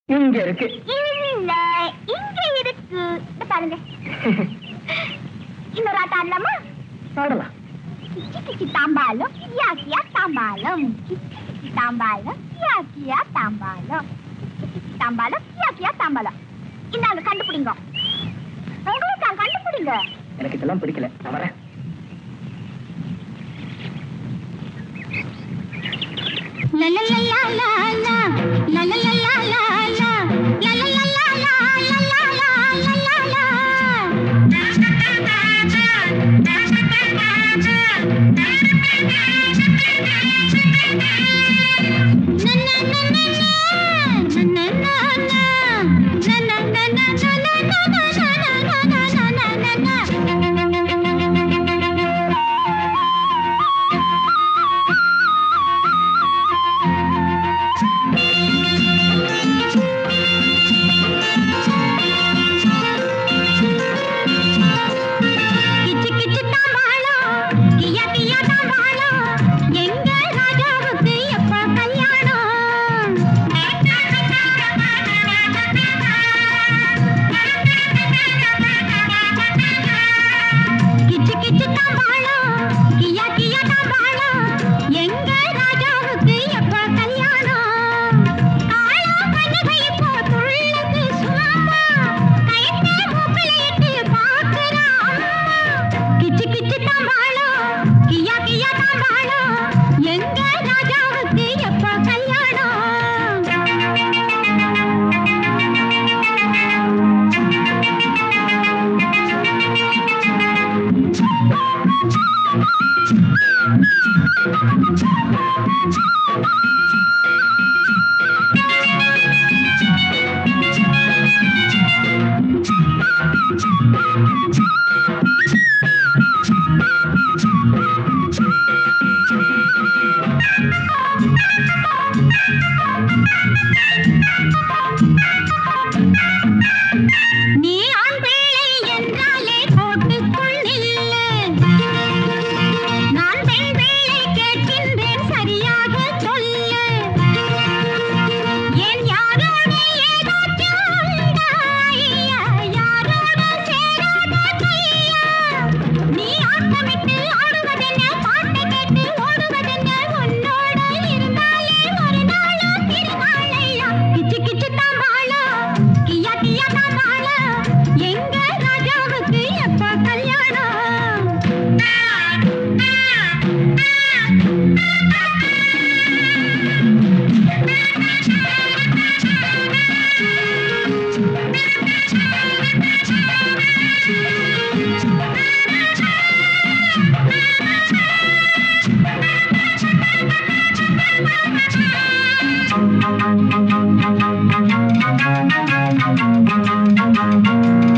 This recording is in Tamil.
இங்க இருக்கு இல்ல இங்க இருக்கு இத பாருங்க இன்னொரு ஆட்டம் ஆடலாமா ஆடலாம் கிச்சி கிச்சி தாம்பாலம் கியா கியா தாம்பாலம் கிச்சி கிச்சி தாம்பாலம் கியா கியா தாம்பாலம் கிச்சி கிச்சி தாம்பாலம் கியா கியா தாம்பாலம் இந்தாங்க கண்டுபிடிங்க உங்களுக்கு நான் கண்டுபிடிங்க எனக்கு இதெல்லாம் பிடிக்கல நான் வரேன் கிச்சு கிச்சு தாம்பாளம் கியா கியா தாம்பாளம் எங்க ராஜாவுக்கு எப்ப கல்யாணம் கிச்சு கிச்சு தாம்பாளம் கியா கியா தாம்பாளம் எங்க ராஜாவுக்கு எப்ப கல்யாணம் ஆளா கனகை போ துள்ளுது சும்மா கயத்தை மூக்கிலிட்டு பாக்குறா அம்மா கிச்சு கிச்சு தாம்பாளம் கியா கியா தாம்பாளம் எங்க ராஜாவுக்கு எப்ப கல்யாணம் நீ ஆண் பிள்ளை என்றாலே போட்டுக்குள் நில்லு நான் பெண் பிள்ளை கேட்கின்றேன் சரியாக சொல்லு என் யாரோடு ஏதாச்சும் உண்டா ஐயா? யாரோடு சேராத கையா? நீ ஆட்டமிட்டு ஆடுவதென்ன பாட்டை கேட்டு ஓடுவதென்ன உன்னோட இருந்தாலே ஒரு நாளும் திருநாளையா கிச்சு கிச்சு தாம்பாளம் கியா கியா தாம்பாளம் எங்க ராஜாவுக்கு எப்ப கல்யாணம் Thank